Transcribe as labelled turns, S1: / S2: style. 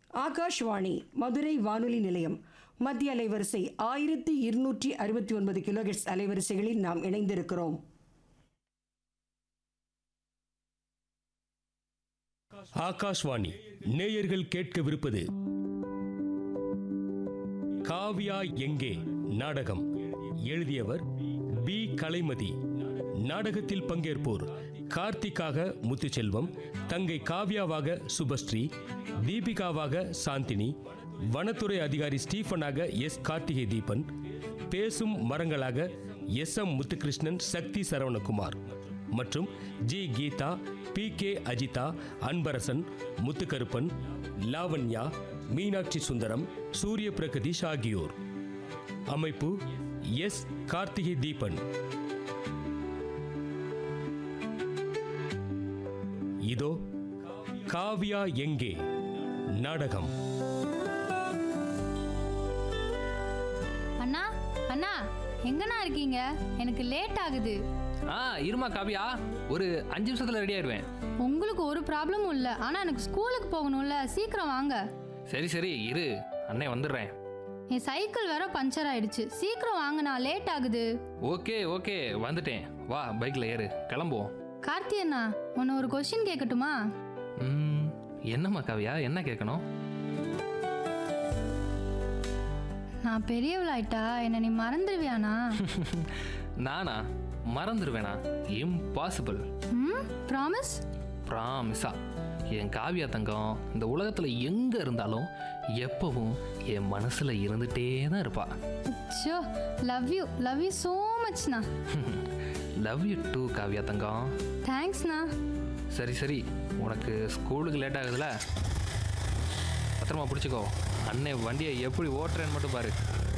S1: ஆகாஷ்வாணி மதுரை வானொலி நிலையம் மத்திய அலைவரிசை ஆயிரத்தி இருநூற்றி அறுபத்தி ஒன்பது கிலோஹெட்ஸ் அலைவரிசைகளில் நாம் இணைந்திருக்கிறோம்
S2: ஆகாஷ்வாணி நேயர்கள் கேட்கவிருப்பது காவ்யா எங்கே நாடகம் எழுதியவர் பி கலைமதி நாடகத்தில் பங்கேற்போர் கார்த்திக்காக முத்துச்செல்வம் தங்கை காவ்யாவாக சுபஸ்ரீ தீபிகாவாக சாந்தினி வனத்துறை அதிகாரி ஸ்டீஃபனாக எஸ் கார்த்திகை தீபன் பேசும் மரங்களாக எஸ் எம் முத்துகிருஷ்ணன் சக்தி சரவணகுமார் மற்றும் G Geetha P K Ajitha Anbarasan Muthukaruppan Lavanya Meenakshi Sundaram Surya Pragatheesh ஆகியோர் அமைப்பு எஸ் கார்த்திகை தீபன் இதோ காவ்யா எங்கே நாடகம்
S3: அண்ணா அண்ணா எங்கண்ணா இருக்கீங்க எனக்கு லேட் ஆகுது
S4: ஆ இருமா காவியா ஒரு அஞ்சு நிமிஷத்துல ரெடி ஆயிடுவேன்
S3: உங்களுக்கு ஒரு ப்ராப்ளமும் இல்லை ஆனால் எனக்கு ஸ்கூலுக்கு போகணும்ல சீக்கிரம் வாங்க
S4: சரி சரி இரு அண்ணே வந்துடுறேன்
S3: என் சைக்கிள் வேற பஞ்சர் ஆயிடுச்சு சீக்கிரம் வாங்கண்ணா லேட் ஆகுது
S4: ஓகே ஓகே வந்துட்டேன் வா பைக்ல ஏறு கிளம்புவோம்
S3: கார்த்தி அண்ணா உன்னை ஒரு கொஸ்டின் கேட்கட்டுமா
S4: ம், என்னம்மா காவியா என்ன கேட்கணும்
S3: நான் பெரியவளாயிட்டா என்னை நீ மறந்துடுவியாண்ணா
S4: நானா மறந்துடுவேனா இம்பாசிபிள்
S3: ம் ப்ராமிஸ்
S4: ப்ராமிஸா என் காவியா தங்கம் இந்த உலகத்துல எங்க இருந்தாலும் எப்பவும் என் மனசுல இருந்துட்டே தான் இருப்பா
S3: so love you love you so மச்ண்ணா
S4: லவ் யூ டூ காவியா தங்கம்
S3: தேங்க்ஸ்ண்ணா
S4: சரி சரி உனக்கு ஸ்கூலுக்கு லேட் ஆகுதுல பத்திரமா பிடிச்சிக்கோ அண்ணே வண்டியை எப்படி ஓட்டுறேன்னு மட்டும் பாரு